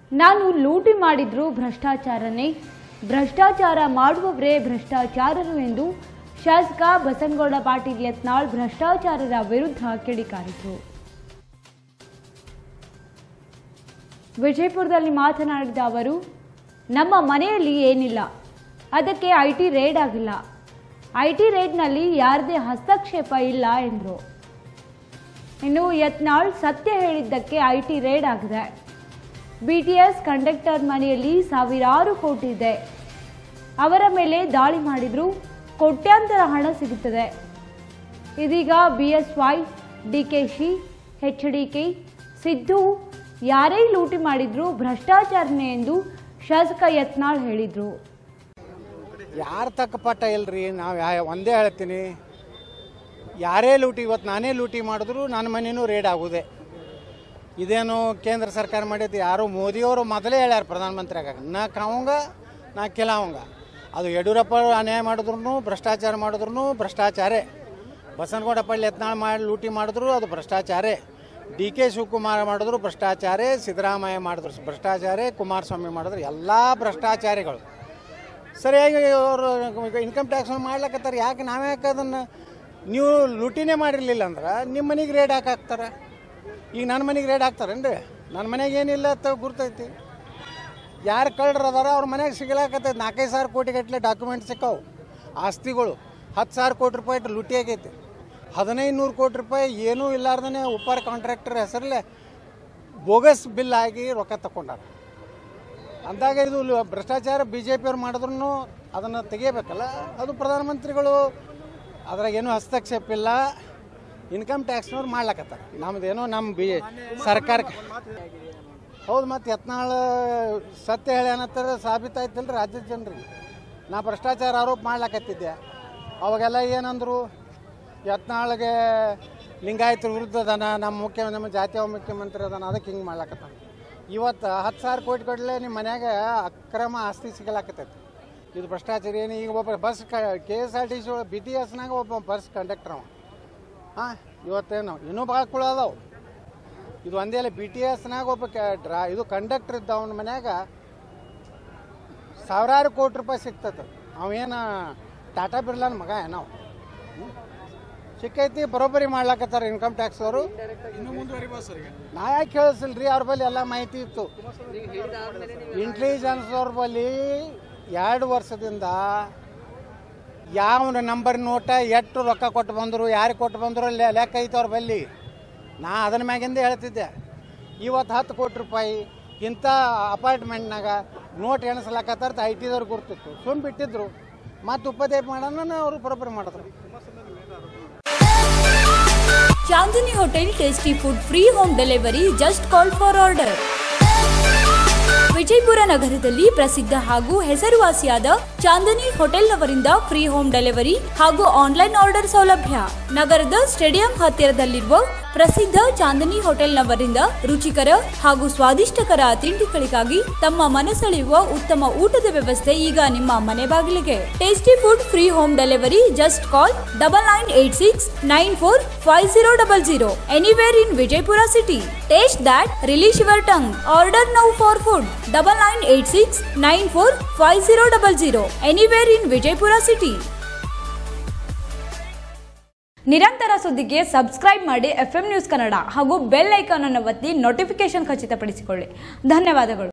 ನಾನು ಲೂಟಿ ಮಾಡಿದ್ರು ಭ್ರಷ್ಟಾಚಾರನೇ ಭ್ರಷ್ಟಾಚಾರ ಮಾಡುವವರೇ ಭ್ರಷ್ಟಾಚಾರರು ಎಂದು ಶಾಸಕ ಬಸನಗೌಡ ಪಾಟೀಲ್ ಯತ್ನಾಳ್ ಭ್ರಷ್ಟಾಚಾರರ ವಿರುದ್ಧ ಕಿಡಿಕಾರಿದರು ವಿಜಯಪುರದಲ್ಲಿ ಮಾತನಾಡಿದ ಅವರು ನಮ್ಮ ಮನೆಯಲ್ಲಿ ಏನಿಲ್ಲ ಅದಕ್ಕೆ ಐ ಟಿ ರೇಡ್ ಆಗಿಲ್ಲ ಐ ಟಿ ರೇಡ್ನಲ್ಲಿ ಯಾರದೇ ಹಸ್ತಕ್ಷೇಪ ಇಲ್ಲ ಎಂದರು ಇನ್ನು ಯತ್ನಾಳ್ ಸತ್ಯ ಹೇಳಿದ್ದಕ್ಕೆ ಐ ಟಿ ರೇಡ್ ಆಗಿದೆ ಬಿಟಿಎಸ್ ಕಂಡಕ್ಟರ್ ಮನೆಯಲ್ಲಿ ಸಾವಿರಾರು ಕೋಟಿ ಇದೆ ಅವರ ಮೇಲೆ ದಾಳಿ ಮಾಡಿದ್ರು ಕೋಟ್ಯಾಂತರ ಹಣ ಸಿಗುತ್ತದೆ ಇದೀಗ B S Y DKShi H D K Siddu ಯಾರೇ ಲೂಟಿ ಮಾಡಿದ್ರು ಭ್ರಷ್ಟಾಚಾರನೇ ಎಂದು ಶಾಸಕ ಯತ್ನಾಳ್ ಹೇಳಿದರು ಯಾರು ತಕ್ಕ ಪಟ್ಟ ಇಲ್ರಿ ನಾವು ಯಾ ಒಂದೇ ಹೇಳ್ತೀನಿ ಯಾರೇ ಲೂಟಿ ಇವತ್ತು ನಾನೇ ಲೂಟಿ ಮಾಡಿದ್ರು ನನ್ನ ಮನೇನೂ ರೇಡ್ ಆಗುದೆ ಇದೇನು ಕೇಂದ್ರ ಸರ್ಕಾರ ಮಾಡೈತಿ ಯಾರು ಮೋದಿಯವರು ಮೊದಲೇ ಹೇಳ್ಯಾರ ಪ್ರಧಾನಮಂತ್ರಿ ಆಗಾಗ ನಾ ಕಾವಂಗ ನಾ ಕೆಲವಂಗ ಅದು ಯಡಿಯೂರಪ್ಪ ಅವ್ರು ಅನ್ಯಾಯ ಮಾಡಿದ್ರು ಭ್ರಷ್ಟಾಚಾರ ಮಾಡಿದ್ರು ಭ್ರಷ್ಟಾಚಾರೇ ಬಸನಗೌಡ ಪಳ್ಳಿ ಯತ್ನಾಳ್ ಮಾಡಿ ಲೂಟಿ ಮಾಡಿದ್ರು ಅದು ಭ್ರಷ್ಟಾಚಾರೇ ಡಿ ಕೆ ಶಿವಕುಮಾರ್ ಮಾಡಿದ್ರು ಭ್ರಷ್ಟಾಚಾರೇ ಸಿದ್ದರಾಮಯ್ಯ ಮಾಡಿದ್ರು ಭ್ರಷ್ಟಾಚಾರೇ ಕುಮಾರಸ್ವಾಮಿ ಮಾಡಿದ್ರು ಎಲ್ಲ ಭ್ರಷ್ಟಾಚಾರಿಗಳು ಸರಿಯಾಗಿ ಅವರು ಇನ್ಕಮ್ ಟ್ಯಾಕ್ಸ್ ಮಾಡ್ಲಕತ್ತಾರ ಯಾಕೆ ನಾವೇ ಯಾಕೆ ಅದನ್ನು ನೀವು ಲೂಟಿನೇ ಮಾಡಿರಲಿಲ್ಲ ಅಂದ್ರೆ ನಿಮ್ಮ ಮನೆಗೆ ರೇಡ್ ಯಾಕೆ ಹಾಕ್ತಾರೆ ಈಗ ನನ್ನ ಮನೆಗೆ ರೇಡ್ ಹಾಕ್ತಾರೇನ್ರಿ ನನ್ನ ಮನೆಗೆ ಏನಿಲ್ಲ ಅಂತ ಗುರ್ತೈತಿ ಯಾರು ಕಳ್ಳರು ಅದಾರ ಅವ್ರ ಮನೆಗೆ ಸಿಗಲಾಕತ್ತೈತಿ ನಾಲ್ಕೈದು ಸಾವಿರ ಕೋಟಿ ಗಟ್ಟಲೆ ಡಾಕ್ಯುಮೆಂಟ್ ಸಿಕ್ಕಾವು ಆಸ್ತಿಗಳು ಹತ್ತು ಸಾವಿರ ಕೋಟಿ ರೂಪಾಯಿ ಇಟ್ಟು ಲೂಟಿ ಆಗೈತಿ ಹದಿನೈದು ನೂರು ಕೋಟಿ ರೂಪಾಯಿ ಏನೂ ಇಲ್ಲಾರ್ದೇ ಉಪ್ಪಾರ ಕಾಂಟ್ರಾಕ್ಟರ್ ಹೆಸರಲ್ಲೇ ಬೋಗಸ್ ಬಿಲ್ ಆಗಿ ರೊಕ್ಕ ತಗೊಂಡಾರ ಅಂದಾಗ ಇದು ಲು- ಭ್ರಷ್ಟಾಚಾರ ಬಿ ಜೆ ಪಿಯವ್ರು ಮಾಡಿದ್ರು ಅದನ್ನು ತೆಗಿಬೇಕಲ್ಲ ಅದು ಪ್ರಧಾನಮಂತ್ರಿಗಳು ಅದ್ರಾಗ ಏನೂ ಹಸ್ತಕ್ಷೇಪ ಇಲ್ಲ ಇನ್ಕಮ್ ಟ್ಯಾಕ್ಸ್ನವ್ರು ಮಾಡ್ಲಕತ್ತಾರ ನಮ್ದೇನೋ ನಮ್ಮ ಬಿ ಸರ್ಕಾರಕ್ಕೆ ಹೌದು ಮತ್ತು ಯತ್ನಾಳ ಸತ್ಯ ಹೇಳಿ ಏನತ್ತಾರೆ ಸಾಬೀತಾಯ್ತಿಲ್ಲ ರಾಜ್ಯದ ಜನರಿಗೆ ನಾ ಭ್ರಷ್ಟಾಚಾರ ಆರೋಪ ಮಾಡ್ಲಕತ್ತಿದ್ದೆ ಅವಾಗೆಲ್ಲ ಏನಂದ್ರು ಯತ್ನಾಳ್ಗೆ ಲಿಂಗಾಯತರ ವಿರುದ್ಧ ಅದಾನ ನಮ್ಮ ಮುಖ್ಯ ನಮ್ಮ ಜಾತಿಯ ಮುಖ್ಯಮಂತ್ರಿ ಅದಾನ ಅದಕ್ಕೆ ಹಿಂಗೆ ಮಾಡ್ಲಕತ್ತಾನ ಇವತ್ತು ಹತ್ತು ಸಾವಿರ ಕೋಟಿ ಕೊಡಲೆ ನಿಮ್ಮ ಮನ್ಯಾಗ ಅಕ್ರಮ ಆಸ್ತಿ ಸಿಗಲಾಕತ್ತೈತಿ ಇದು ಭ್ರಷ್ಟಾಚಾರ ಏನು ಈಗ ಒಬ್ಬ bus K S R T C B T ಎಸ್ನಾಗ ಒಬ್ಬ ಬಸ್ ಕಂಡಕ್ಟರ್ ಅವ ಹಾಂ ಇವತ್ತೇನು ಇನ್ನೂ ಭಾಳ ಕುಳ ಅದಾವು ಇದು ಒಂದೇ ಅಲ್ಲ ಬಿ ಟಿ ಎಸ್ನಾಗ ಒಬ್ಬ ಕ- ಡ್ರಾ ಇದು ಕಂಡಕ್ಟರ್ ಇದ್ದ ಅವನ ಮನ್ಯಾಗ ಸಾವಿರಾರು ಕೋಟಿ ರೂಪಾಯಿ ಸಿಗ್ತದೆ ಅವೇನು ಟಾಟಾ ಬಿರ್ಲಾನ ಮಗ ಏನೋ ಸಿಕ್ಕೈತಿ ಬರೋಬ್ಬರಿ ಮಾಡ್ಲಾಕತ್ತಾರ ಇನ್ಕಮ್ ಟ್ಯಾಕ್ಸ್ ಅವರು ನಾ ಯಾಕೆ ಕೇಳಿಸಿಲ್ರಿ ಅವ್ರ ಬಳಿ ಎಲ್ಲ ಮಾಹಿತಿ ಇತ್ತು ಇಂಟೆಲಿಜೆನ್ಸ್ ಅವ್ರ ಬಳಿ ಎರಡು ವರ್ಷದಿಂದ ಯಾವ ನಂಬರ್ ನೋಟ ಎಷ್ಟು ರೊಕ್ಕ ಕೊಟ್ಟು ಬಂದರು ಯಾರಿಗೆ ಕೊಟ್ಟು ಬಂದರು ಲೆ- ಲೆಕ್ಕ ಐತೆ ಅವ್ರ ಬಲ್ಲಿ ನಾ ಅದನ್ನ ಮ್ಯಾಗಿಂದ ಹೇಳ್ತಿದ್ದೆ ಇವತ್ತು ಹತ್ತು ಕೋಟಿ ರೂಪಾಯಿ ಇಂಥ ಅಪಾರ್ಟ್ಮೆಂಟ್ನಾಗ ನೋಟ್ ಎಣಿಸ್ಲಾಕತ್ತಾರ ಐ ಟಿದವ್ರು ಗುರ್ತಿತ್ತು ಸುಮ್ ಬಿಟ್ಟಿದ್ರು ಮತ್ತು ಉಪದೇಶ ಮಾಡೋಣ ಅವರು ಬರೋಬ್ಬರಿ ಮಾಡಿದ್ರು Chandni hotel tasty food free home delivery just call for order Vijayapura ನಗರದಲ್ಲಿ ಪ್ರಸಿದ್ಧ ಹಾಗೂ ಹೆಸರುವಾಸಿಯಾದ ಚಾಂದನಿ ಹೋಟೆಲ್ನವರಿಂದ ಫ್ರೀ ಹೋಮ್ ಡೆಲಿವರಿ ಹಾಗೂ ಆನ್ಲೈನ್ ಆರ್ಡರ್ ಸೌಲಭ್ಯ ನಗರದ ಸ್ಟೇಡಿಯಂ ಹತ್ತಿರದಲ್ಲಿರುವ ಪ್ರಸಿದ್ಧ ಚಾಂದನಿ ಹೋಟೆಲ್ನವರಿಂದ ರುಚಿಕರ ಹಾಗೂ ಸ್ವಾದಿಷ್ಟಕರ ತಿಂಡಿಗಳಿಗಾಗಿ ತಮ್ಮ ಮನಸೆಳೆಯುವ ಉತ್ತಮ ಊಟದ ವ್ಯವಸ್ಥೆ ಈಗ ನಿಮ್ಮ ಮನೆ ಬಾಗಿಲಿಗೆ tasty food free home delivery just call double nine eight six nine four five zero double zero anywhere in Vijayapura city taste that release your tongue order now for food double nine eight six nine four five zero double zero anywhere in Vijayapura city ನಿರಂತರ ಸುದ್ದಿಗೆ subscribe ಮಾಡಿ F news Kannada ಹಾಗೂ bell icon ಅನ್ನು ಒತ್ತಿ notification ಖಚಿತಪಡಿಸಿಕೊಳ್ಳಿ ಧನ್ಯವಾದಗಳು